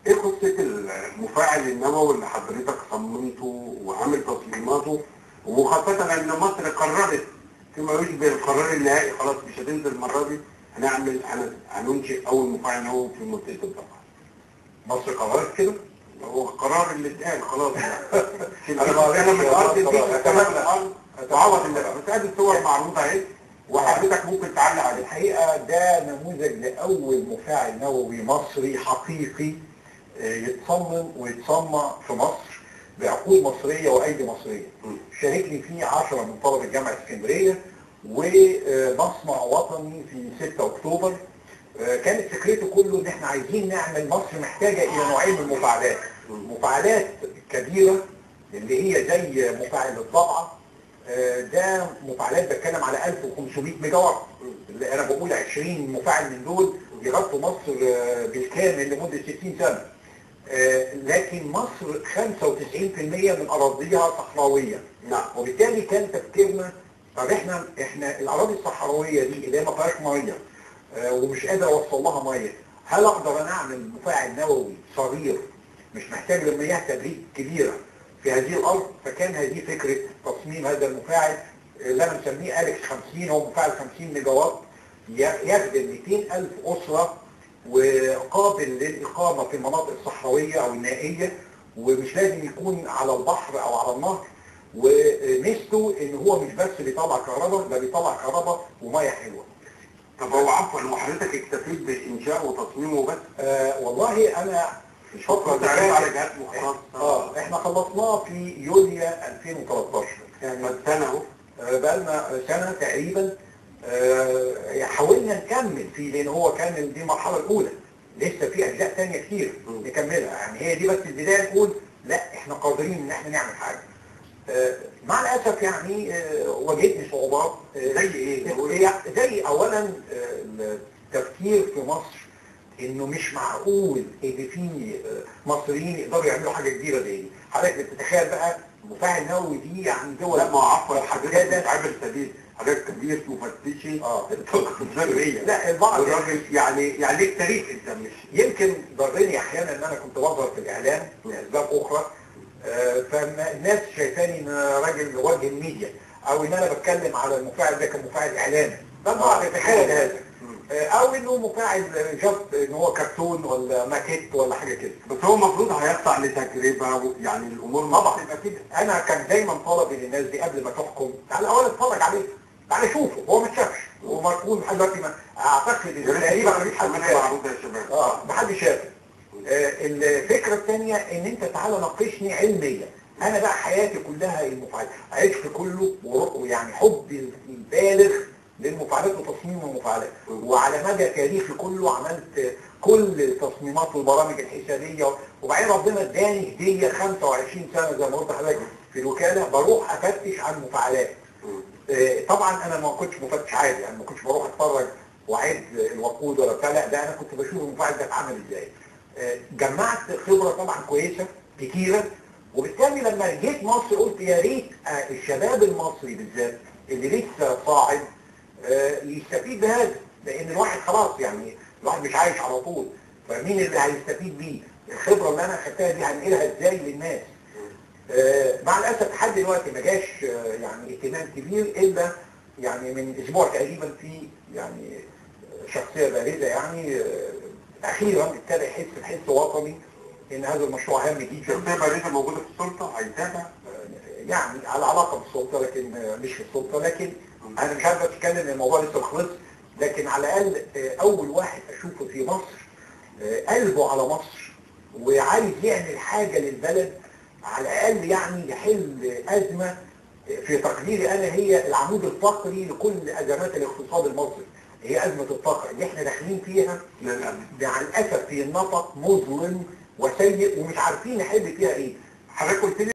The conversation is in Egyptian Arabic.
ايه قصة المفاعل النووي اللي حضرتك صممته وعامل تصميماته وخاصة ان مصر قررت فيما يشبه القرار النهائي خلاص مش هتنزل المرة دي هنعمل هن- هننشئ اول مفاعل نووي في منطقة الضبع مصر قررت كده هو القرار اللي اتقال خلاص أنا ما أعرفش انا من الارض دي والله. تمام الارض تعوض الناس بس ادي الصور معروضة اهي وحضرتك ممكن تعلق عليها الحقيقة ده نموذج لأول مفاعل نووي مصري حقيقي آه، يتصمم ويتصنع في مصر بعقول مصرية وأيدي مصرية م. شاركني فيه 10 من طلبة جامعة اسكندرية ومصنع وطني في 6 أكتوبر آه، كانت فكرته كله ان احنا عايزين نعمل مصر محتاجة الى نوعين من المفاعلات مفاعلات كبيرة اللي هي زي مفاعل الضبعة آه، ده مفاعلات بتكلم على 1500 ميجا وات اللي انا بقول 20 مفاعل من دول يغطوا مصر آه، بالكامل لمدة 60 سنة آه، لكن مصر 95% من اراضيها صحراويه نعم وبالتالي كان تفكيرنا طب احنا احنا الاراضي الصحراويه دي اللي هي ما فيهاش ميه آه، ومش قادر اوصل لها ميه هل اقدر انا اعمل مفاعل نووي صغير مش محتاج لمياه تبريد كبيره في هذه الارض فكان هذه فكره تصميم هذا المفاعل آه، اللي انا مسميه اليكس 50 هو مفاعل 50 ميجا وات ي- يخدم 200000 اسره وقابل للاقامه في المناطق الصحراويه او النائيه ومش لازم يكون على البحر او على النهر وميزته ان هو مش بس بيطلع كهرباء ده بيطلع كهرباء وميه حلوه طب هو عفوا وحضرتك اكتفيت بانشاء وتصميمه بس آه والله انا في الفتره اللي تعرف على فاتت جهات مختصة اه احنا خلصناه في يوليو 2013 يعني سنة اهو آه، بقالنا سنه تقريبا آه، حاولنا نكمل فيه لان هو كان دي المرحله الاولى لسه في اجزاء ثانيه كتير مم. نكملها يعني هي دي بس البدايه نقول لا احنا قادرين ان احنا نعمل حاجه آه، مع الاسف يعني آه، واجهتني صعوبات آه، زي ايه؟ هي زي اولا آه، التفكير في مصر انه مش معقول ان في آه، مصريين يقدروا يعملوا حاجه كبيره زي دي حضرتك بتتخيل بقى مفاعل نووي دي يعني دول لا ما هو عفوا حضرتك محددة. مش عابر سبيل حضرتك كبير مفتشي اه الطاقة الذرية لا البعض والراجل يعني يعني ليك تاريخ انت مش يمكن ضرني احيانا ان انا كنت بظهر في الاعلام لاسباب اخرى آه، فالناس شايفاني ان أنا راجل وجه الميديا او ان انا بتكلم على المفاعل ده كمفاعل اعلامي ده البعض يتخيل هذا آه، او انه مفاعل جاست ان هو كرتون ولا ماكيت ولا حاجه كده بس هو المفروض هيخضع لتجربة و- يعني الامور ما طبعا يبقى كده انا كان دايما طلبي للناس دي قبل ما تحكم تعالى اول اتفرج عليه تعالى شوفه هو ما اتشافش ومركون لحد دلوقتي ما اعتقد ان تقريبا ما فيش حد كمان شافه معروضة يا شباب اه محدش شافه آه، الفكره الثانيه ان انت تعالى ناقشني علميا انا بقى حياتي كلها المفاعلات عشت كله ور- ويعني حبي البالغ للمفاعلات وتصميم المفاعلات وعلى مدى تاريخي كله عملت كل تصميمات والبرامج الحسابيه وبعدين ربنا اداني هديه 25 سنه زي ما قلت لحضرتك في الوكاله بروح افتش عن المفاعلات مم. آه، طبعا انا ما كنتش مفتش عادي يعني ما كنتش بروح اتفرج واعد الوقود ولا بتاع لا ده انا كنت بشوف المفاعل ده اتعمل ازاي آه، جمعت خبره طبعا كويسه كتيره وبالتالي لما جيت مصر قلت يا ريت آه، الشباب المصري بالذات اللي لسه صاعد آه، يستفيد بهذا لان الواحد خلاص يعني الواحد مش عايش على طول فمين اللي هيستفيد بيه الخبره اللي انا خدتها دي هنقلها ازاي للناس آه، مع الاسف لحد دلوقتي ما جاش آه، يعني اهتمام كبير الا يعني من اسبوع تقريبا في يعني شخصيه بارزه يعني آه، اخيرا ابتدى يحس بحس وطني ان هذا المشروع هام جدا شخصية بارزة موجودة في السلطة هيتابع يعني على علاقه بالسلطه لكن مش في السلطه لكن انا مش عارف اتكلم إن الموضوع لسه ما خلصش لكن على الاقل آه، اول واحد اشوفه في مصر آه، قلبه على مصر وعايز يعمل حاجه للبلد على الاقل يعني يحل ازمه آه، في تقديري انا هي العمود الفقري لكل ازمات الاقتصاد المصري هي ازمه الفقر اللي احنا داخلين فيها للأمن مع الاسف في النفق مظلم وسيء ومش عارفين نحل فيها ايه حضرتك قلت لي